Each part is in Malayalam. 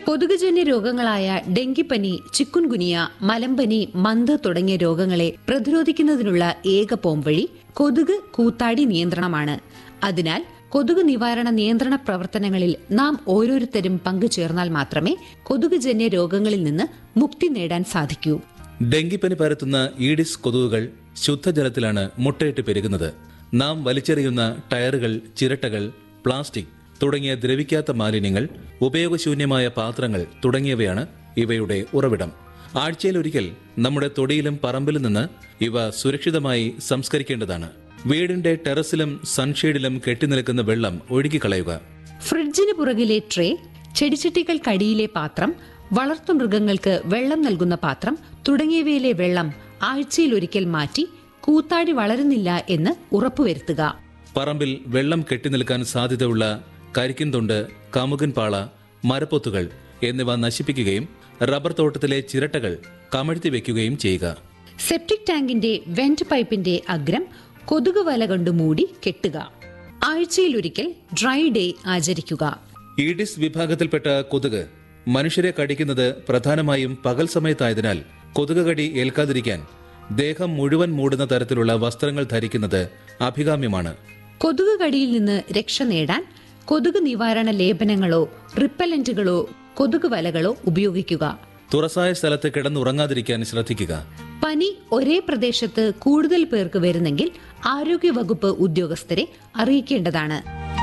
കൊതുകുജന്യ രോഗങ്ങളായ ഡെങ്കിപ്പനി ചിക്കുൻഗുനിയ മലമ്പനി മന്ത് തുടങ്ങിയ രോഗങ്ങളെ പ്രതിരോധിക്കുന്നതിനുള്ള ഏക പോംവഴി കൊതുക് കൂത്താടി നിയന്ത്രണമാണ് അതിനാൽ കൊതുക് നിവാരണ നിയന്ത്രണ പ്രവർത്തനങ്ങളിൽ നാം ഓരോരുത്തരും പങ്കുചേർന്നാൽ മാത്രമേ കൊതുകുജന്യ രോഗങ്ങളിൽ നിന്ന് മുക്തി നേടാൻ സാധിക്കൂ ഡെങ്കിപ്പനി പരത്തുന്ന ഈഡിസ് കൊതുകുകൾ ശുദ്ധജലത്തിലാണ് മുട്ടയിട്ട് പെരുകുന്നത് നാം വലിച്ചെറിയുന്ന ടയറുകൾ ചിരട്ടകൾ പ്ലാസ്റ്റിക് തുടങ്ങിയ ദ്രവിക്കാത്ത മാലിന്യങ്ങൾ ഉപയോഗശൂന്യമായ പാത്രങ്ങൾ തുടങ്ങിയവയാണ് ഇവയുടെ ഉറവിടം ആഴ്ചയിലൊരിക്കൽ നമ്മുടെ തൊടിയിലും പറമ്പിലും നിന്ന് ഇവ സുരക്ഷിതമായി സംസ്കരിക്കേണ്ടതാണ് വീടിന്റെ ടെറസിലും സൺഷെയ്ഡിലും കെട്ടിനിൽക്കുന്ന വെള്ളം ഒഴുകിക്കളയുക ഫ്രിഡ്ജിന് പുറകിലെ ട്രേ ചെടിച്ചട്ടികൾക്കടിയിലെ പാത്രം വളർത്തുമൃഗങ്ങൾക്ക് വെള്ളം നൽകുന്ന പാത്രം തുടങ്ങിയവയിലെ വെള്ളം ആഴ്ചയിലൊരിക്കൽ മാറ്റി കൂത്താടി വളരുന്നില്ല എന്ന് ഉറപ്പുവരുത്തുക പറമ്പിൽ വെള്ളം കെട്ടിനിൽക്കാൻ സാധ്യതയുള്ള കരിക്കിൻ തൊണ്ട് കമുകൻ പാള മരപ്പൊത്തുകൾ എന്നിവ നശിപ്പിക്കുകയും റബ്ബർ തോട്ടത്തിലെ ചിരട്ടകൾ കമഴ്ത്തി വെക്കുകയും ചെയ്യുക സെപ്റ്റിക് ടാങ്കിന്റെ വെന്റ് പൈപ്പിന്റെ അഗ്രം കൊതുക് വല കൊണ്ട് മൂടി കെട്ടുക ആഴ്ചയിലൊരിക്കൽ ഡ്രൈ ഡേ ആചരിക്കുക ഈഡിസ് വിഭാഗത്തിൽപ്പെട്ട കൊതുക് മനുഷ്യരെ കടിക്കുന്നത് പ്രധാനമായും പകൽ സമയത്തായതിനാൽ കൊതുക് കടി ഏൽക്കാതിരിക്കാൻ ദേഹം മുഴുവൻ മൂടുന്ന തരത്തിലുള്ള വസ്ത്രങ്ങൾ ധരിക്കുന്നത് അഭികാമ്യമാണ് കൊതുക് കടിയിൽ നിന്ന് രക്ഷ നേടാൻ കൊതുക് നിവാരണ ലേപനങ്ങളോ റിപ്പലന്റുകളോ കൊതുക് വലകളോ ഉപയോഗിക്കുക തുറസായ സ്ഥലത്ത് കിടന്നുറങ്ങാതിരിക്കാൻ ശ്രദ്ധിക്കുക പനി ഒരേ പ്രദേശത്ത് കൂടുതൽ പേർക്ക് വരുന്നെങ്കിൽ ആരോഗ്യവകുപ്പ് ഉദ്യോഗസ്ഥരെ അറിയിക്കേണ്ടതാണ്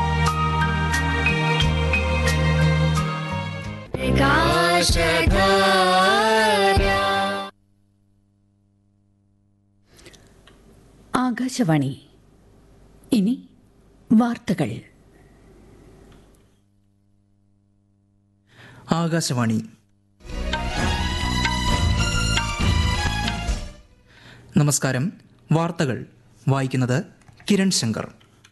ആകാശവാണി ഇനി വാർത്തകൾ ആകാശവാണി നമസ്കാരം വാർത്തകൾ വായിക്കുന്നത് കിരൺ ശങ്കർ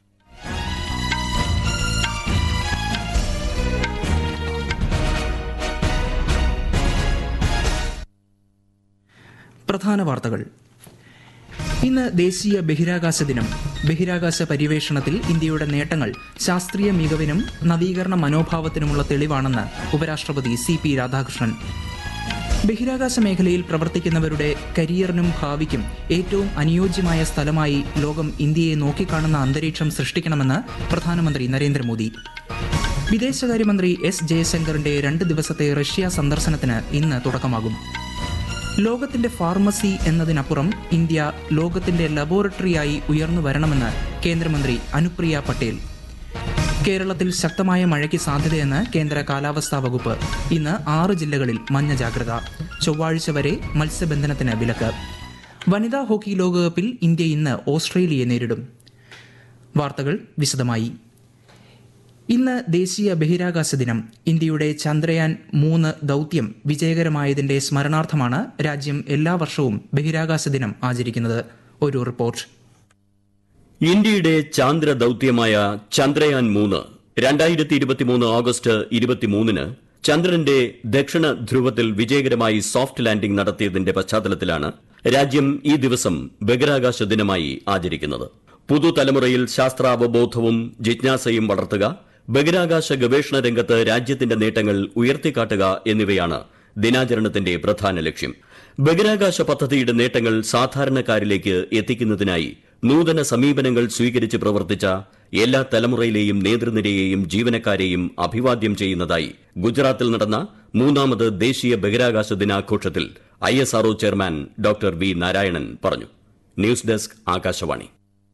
പ്രധാന വാർത്തകൾ ഇന്ന് ദേശീയ ബഹിരാകാശ ദിനം ബഹിരാകാശ പര്യവേഷണത്തിൽ ഇന്ത്യയുടെ നേട്ടങ്ങൾ ശാസ്ത്രീയ മികവിനും നവീകരണ മനോഭാവത്തിനുമുള്ള തെളിവാണെന്ന് ഉപരാഷ്ട്രപതി സി പി രാധാകൃഷ്ണൻ ബഹിരാകാശ മേഖലയിൽ പ്രവർത്തിക്കുന്നവരുടെ കരിയറിനും ഭാവിക്കും ഏറ്റവും അനുയോജ്യമായ സ്ഥലമായി ലോകം ഇന്ത്യയെ നോക്കിക്കാണുന്ന അന്തരീക്ഷം സൃഷ്ടിക്കണമെന്ന് പ്രധാനമന്ത്രി നരേന്ദ്രമോദി വിദേശകാര്യമന്ത്രി എസ് ജയശങ്കറിന്റെ രണ്ട് ദിവസത്തെ റഷ്യ സന്ദർശനത്തിന് ഇന്ന് തുടക്കമാകും ലോകത്തിന്റെ ഫാർമസി എന്നതിനപ്പുറം ഇന്ത്യ ലോകത്തിന്റെ ലബോറട്ടറിയായി ഉയർന്നു വരണമെന്ന് കേന്ദ്രമന്ത്രി അനുപ്രിയ പട്ടേൽ കേരളത്തിൽ ശക്തമായ മഴയ്ക്ക് സാധ്യതയെന്ന് കേന്ദ്ര കാലാവസ്ഥാ വകുപ്പ് ഇന്ന് ആറ് ജില്ലകളിൽ മഞ്ഞ ജാഗ്രത ചൊവ്വാഴ്ച വരെ മത്സ്യബന്ധനത്തിന് വിലക്ക് വനിതാ ഹോക്കി ലോകകപ്പിൽ ഇന്ത്യ ഇന്ന് ഓസ്ട്രേലിയയെ നേരിടും വാർത്തകൾ വിശദമായി ഇന്ന് ദേശീയ ബഹിരാകാശ ദിനം ഇന്ത്യയുടെ ചന്ദ്രയാൻ മൂന്ന് ദൗത്യം വിജയകരമായതിന്റെ സ്മരണാർത്ഥമാണ് രാജ്യം എല്ലാ വർഷവും ബഹിരാകാശ ദിനം ആചരിക്കുന്നത് ഒരു റിപ്പോർട്ട് ഇന്ത്യയുടെ ചാന്ദ്ര ദൌത്യമായ ചന്ദ്രയാൻ മൂന്ന് രണ്ടായിരത്തി ഇരുപത്തിമൂന്ന് ഓഗസ്റ്റ് ഇരുപത്തിമൂന്നിന് ചന്ദ്രന്റെ ദക്ഷിണ ധ്രുവത്തിൽ വിജയകരമായി സോഫ്റ്റ് ലാൻഡിംഗ് നടത്തിയതിന്റെ പശ്ചാത്തലത്തിലാണ് രാജ്യം ഈ ദിവസം ബഹിരാകാശ ദിനമായി ആചരിക്കുന്നത് പുതുതലമുറയിൽ ശാസ്ത്രാവബോധവും ജിജ്ഞാസയും വളർത്തുക ബഹിരാകാശ ഗവേഷണ രംഗത്ത് രാജ്യത്തിന്റെ നേട്ടങ്ങൾ ഉയർത്തിക്കാട്ടുക എന്നിവയാണ് ദിനാചരണത്തിന്റെ പ്രധാന ലക്ഷ്യം ബഹിരാകാശ പദ്ധതിയുടെ നേട്ടങ്ങൾ സാധാരണക്കാരിലേക്ക് എത്തിക്കുന്നതിനായി നൂതന സമീപനങ്ങൾ സ്വീകരിച്ച് പ്രവർത്തിച്ച എല്ലാ തലമുറയിലെയും നേതൃനിരയെയും ജീവനക്കാരെയും അഭിവാദ്യം ചെയ്യുന്നതായി ഗുജറാത്തിൽ നടന്ന മൂന്നാമത് ദേശീയ ബഹിരാകാശ ദിനാഘോഷത്തിൽ ഐ ചെയർമാൻ ഡോക്ടർ വി നാരായണൻ പറഞ്ഞു ന്യൂസ് ഡെസ്ക് ആകാശവാണി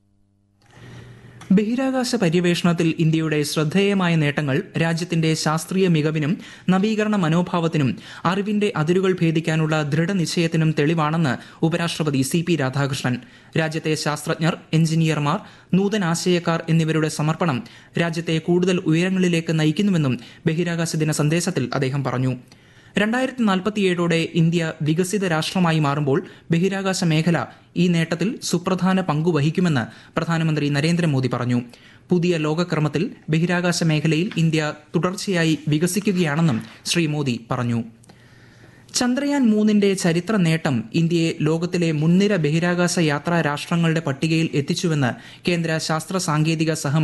ബഹിരാകാശ പര്യവേഷണത്തിൽ ഇന്ത്യയുടെ ശ്രദ്ധേയമായ നേട്ടങ്ങൾ രാജ്യത്തിന്റെ ശാസ്ത്രീയ മികവിനും നവീകരണ മനോഭാവത്തിനും അറിവിന്റെ അതിരുകൾ ഭേദിക്കാനുള്ള ദൃഢനിശ്ചയത്തിനും തെളിവാണെന്ന് ഉപരാഷ്ട്രപതി സി പി രാധാകൃഷ്ണൻ രാജ്യത്തെ ശാസ്ത്രജ്ഞർ എഞ്ചിനീയർമാർ നൂതനാശയക്കാർ എന്നിവരുടെ സമർപ്പണം രാജ്യത്തെ കൂടുതൽ ഉയരങ്ങളിലേക്ക് നയിക്കുന്നുവെന്നും ബഹിരാകാശ ദിന സന്ദേശത്തിൽ അദ്ദേഹം പറഞ്ഞു രണ്ടായിരത്തി നാൽപ്പത്തിയേഴോടെ ഇന്ത്യ വികസിത രാഷ്ട്രമായി മാറുമ്പോൾ ബഹിരാകാശ മേഖല ഈ നേട്ടത്തിൽ സുപ്രധാന പങ്കുവഹിക്കുമെന്ന് പ്രധാനമന്ത്രി നരേന്ദ്രമോദി പറഞ്ഞു പുതിയ ലോകക്രമത്തിൽ ബഹിരാകാശ മേഖലയിൽ ഇന്ത്യ തുടർച്ചയായി വികസിക്കുകയാണെന്നും ശ്രീ മോദി പറഞ്ഞു ചന്ദ്രയാൻ മൂന്നിന്റെ ചരിത്ര നേട്ടം ഇന്ത്യയെ ലോകത്തിലെ മുൻനിര ബഹിരാകാശ യാത്രാ രാഷ്ട്രങ്ങളുടെ പട്ടികയിൽ എത്തിച്ചുവെന്ന് കേന്ദ്ര ശാസ്ത്ര സാങ്കേതിക സഹമന്ത്രി